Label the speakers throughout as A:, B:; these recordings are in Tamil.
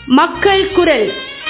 A: மக்கள் குரல்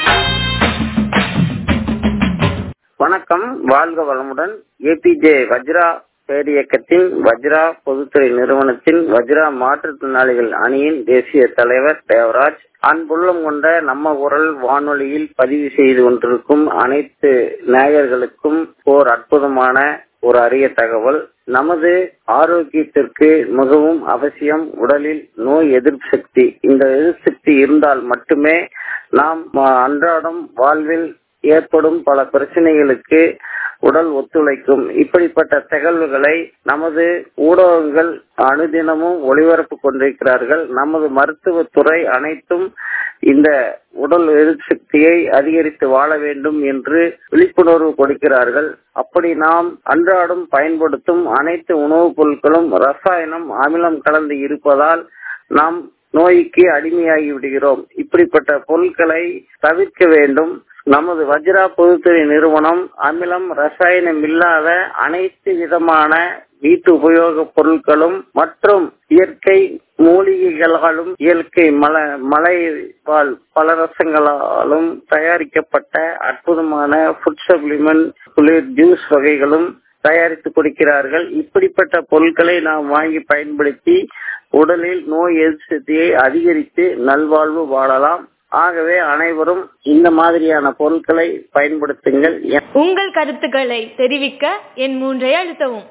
B: வணக்கம் வாழ்க வளமுடன் ஏபிஜே வஜ்ரா பேரியக்கத்தின் வஜ்ரா பொதுத்துறை நிறுவனத்தின் வஜ்ரா மாற்றுத்திறனாளிகள் அணியின் தேசிய தலைவர் தேவராஜ் அன்புள்ளம் கொண்ட நம்ம குரல் வானொலியில் பதிவு செய்து கொண்டிருக்கும் அனைத்து நேயர்களுக்கும் ஓர் அற்புதமான ஒரு அரிய தகவல் நமது ஆரோக்கியத்திற்கு மிகவும் அவசியம் உடலில் நோய் எதிர்ப்பு சக்தி இந்த எதிர்ப்பு சக்தி இருந்தால் மட்டுமே நாம் அன்றாடம் வாழ்வில் ஏற்படும் பல பிரச்சனைகளுக்கு உடல் ஒத்துழைக்கும் இப்படிப்பட்ட தகவல்களை நமது ஊடகங்கள் அனுதினமும் ஒளிபரப்பு கொண்டிருக்கிறார்கள் நமது மருத்துவத்துறை அனைத்தும் இந்த உடல் எதிர்ப்பு சக்தியை அதிகரித்து வாழ வேண்டும் என்று விழிப்புணர்வு கொடுக்கிறார்கள் அப்படி நாம் அன்றாடம் பயன்படுத்தும் அனைத்து உணவுப் பொருட்களும் ரசாயனம் அமிலம் கலந்து இருப்பதால் நாம் நோய்க்கு அடிமையாகி விடுகிறோம் இப்படிப்பட்ட பொருட்களை தவிர்க்க வேண்டும் நமது வஜ்ரா பொதுத்துறை நிறுவனம் அமிலம் ரசாயனம் இல்லாத அனைத்து விதமான வீட்டு உபயோக பொருட்களும் மற்றும் இயற்கை மூலிகைகளாலும் இயற்கை மல மலை வாழ் பலரசங்களாலும் தயாரிக்கப்பட்ட அற்புதமான ஃபுட் சப்ளிமெண்ட் குளிர் ஜூஸ் வகைகளும் தயாரித்து கொடுக்கிறார்கள் இப்படிப்பட்ட பொருட்களை நாம் வாங்கி பயன்படுத்தி உடலில் நோய் எதிர்ப்பு சக்தியை அதிகரித்து நல்வாழ்வு வாழலாம் ஆகவே அனைவரும் இந்த மாதிரியான பொருட்களை பயன்படுத்துங்கள்
A: உங்கள் கருத்துக்களை தெரிவிக்க என் மூன்றை அழுத்தவும்